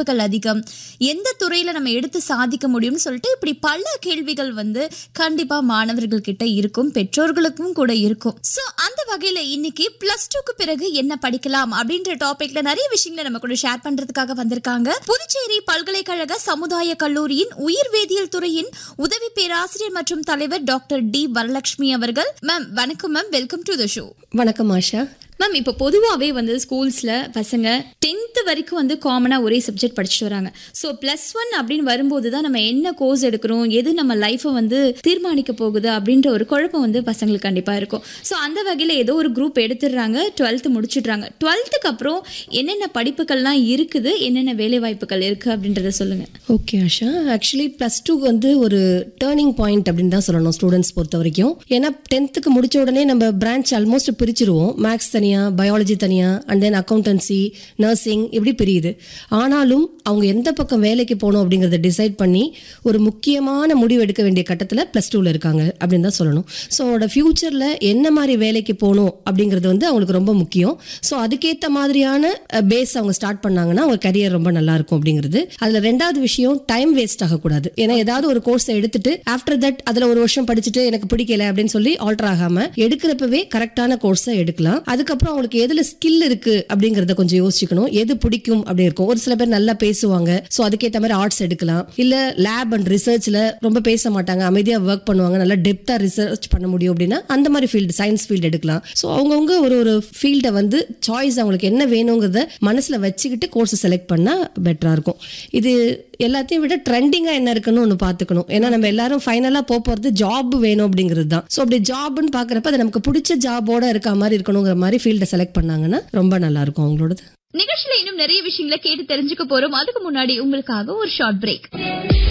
வாய்ப்புகள் அதிகம் எந்த துறையில நம்ம எடுத்து சாதிக்க முடியும்னு சொல்லிட்டு இப்படி பல கேள்விகள் வந்து கண்டிப்பா மாணவர்கள் கிட்ட இருக்கும் பெற்றோர்களுக்கும் கூட இருக்கும் சோ அந்த வகையில இன்னைக்கு பிளஸ் டூக்கு பிறகு என்ன படிக்கலாம் அப்படின்ற டாபிக்ல நிறைய விஷயங்களை நம்ம கூட ஷேர் பண்றதுக்காக வந்திருக்காங்க புதுச்சேரி பல்கலைக்கழக சமுதாய கல்லூரியின் உயிர் வேதியியல் துறையின் உதவி பேராசிரியர் மற்றும் தலைவர் டாக்டர் டி வரலட்சுமி அவர்கள் மேம் வணக்கம் ma'am welcome to the show வணக்கம் ஆஷா மேம் இப்போ பொதுவாகவே வந்து ஸ்கூல்ஸில் பசங்க டென்த்து வரைக்கும் வந்து காமனாக ஒரே சப்ஜெக்ட் படிச்சுட்டு வராங்க ஸோ ப்ளஸ் ஒன் அப்படின்னு வரும்போது தான் நம்ம என்ன கோர்ஸ் எடுக்கிறோம் எது நம்ம லைஃப்பை வந்து தீர்மானிக்க போகுது அப்படின்ற ஒரு குழப்பம் வந்து பசங்களுக்கு கண்டிப்பாக இருக்கும் ஸோ அந்த வகையில் ஏதோ ஒரு குரூப் எடுத்துடுறாங்க டுவெல்த்து முடிச்சிடுறாங்க டுவெல்த்துக்கு அப்புறம் என்னென்ன படிப்புகள்லாம் இருக்குது என்னென்ன வேலை வாய்ப்புகள் இருக்குது அப்படின்றத சொல்லுங்கள் okay Asha actually plus two வந்து ஒரு டேர்னிங் பாயிண்ட் அப்படின்னு தான் சொல்லணும் ஸ்டூடெண்ட்ஸ் பொறுத்த வரைக்கும் ஏன்னா டென்த்துக்கு முடிச்ச உடனே நம்ம பிரான்ச் ஆல்மோஸ்ட் பிரிச்சிருவோம் மேக்ஸ் தனியாக பயாலஜி தனியாக அண்ட் தென் அக்கௌண்டன்சி நர்சிங் இப்படி பிரியுது ஆனாலும் அவங்க எந்த பக்கம் வேலைக்கு போகணும் அப்படிங்கிறத டிசைட் பண்ணி ஒரு முக்கியமான முடிவு எடுக்க வேண்டிய கட்டத்தில் ப்ளஸ் டூவில் இருக்காங்க அப்படின்னு தான் சொல்லணும் ஸோ அவங்களோட ஃப்யூச்சரில் என்ன மாதிரி வேலைக்கு போகணும் அப்படிங்கிறது வந்து அவங்களுக்கு ரொம்ப முக்கியம் ஸோ அதுக்கேற்ற மாதிரியான பேஸ் அவங்க ஸ்டார்ட் பண்ணாங்கன்னா அவங்க கரியர் ரொம்ப நல்லா இருக்கும் அப்படிங்கிறது அதில் ரெண்டாவது விஷயம் டைம் வேஸ்ட் ஆகக்கூடாது ஏன்னா ஏதாவது ஒரு கோர்ஸை எடுத்துட்டு ஆஃப்டர் தட் அதில் ஒரு வருஷம் படிச்சுட்டு எனக்கு பிடிக்கல அப்படின்னு சொல்லி ஆல்டர் ஆகாம எடுக்கிறப்பவே கரெக்டான கோர்ஸை எடுக்கலாம் அதுக்கப்புறம் அவங்களுக்கு எதுல ஸ்கில் இருக்கு அப்படிங்கறத கொஞ்சம் யோசிச்சுக்கணும் எது பிடிக்கும் அப்படி இருக்கும் ஒரு சில பேர் நல்லா பேசுவாங்க ஸோ அதுக்கேற்ற மாதிரி ஆர்ட்ஸ் எடுக்கலாம் இல்ல லேப் அண்ட் ரிசர்ச்ல ரொம்ப பேச மாட்டாங்க அமைதியா ஒர்க் பண்ணுவாங்க நல்லா டெப்தா ரிசர்ச் பண்ண முடியும் அப்படின்னா அந்த மாதிரி ஃபீல்டு சயின்ஸ் ஃபீல்டு எடுக்கலாம் ஸோ அவங்கவுங்க ஒரு ஒரு ஃபீல்டை வந்து சாய்ஸ் அவங்களுக்கு என்ன வேணுங்கிறத மனசுல வச்சுக்கிட்டு கோர்ஸ் செலக்ட் பண்ணா பெட்டரா இருக்கும் இது எல்லாத்தையும் விட ட்ரெண்டிங்கா என்ன இருக்குன்னு ஒன்று பார்த்துக்கணும் ஏன்னா நம்ம எல்லாரும் ஃபைனலாக போக போகிறது ஜாப் வேணும் அப்படிங்கிறது தான் ஸோ அப்படி ஜாப்னு பார்க்குறப்ப அது நமக்கு பிடிச்ச ஜாபோட இருக்க மாதிரி இருக்கணுங்கிற மாதிரி ஃபீல்டை செலக்ட் பண்ணாங்கன்னா ரொம்ப நல்லா இருக்கும் அவங்களோடது நிகழ்ச்சியில இன்னும் நிறைய விஷயங்களை கேட்டு தெரிஞ்சுக்க போறோம் அதுக்கு முன்னாடி உங்களுக்காக ஒரு ஷார்ட் பிரேக்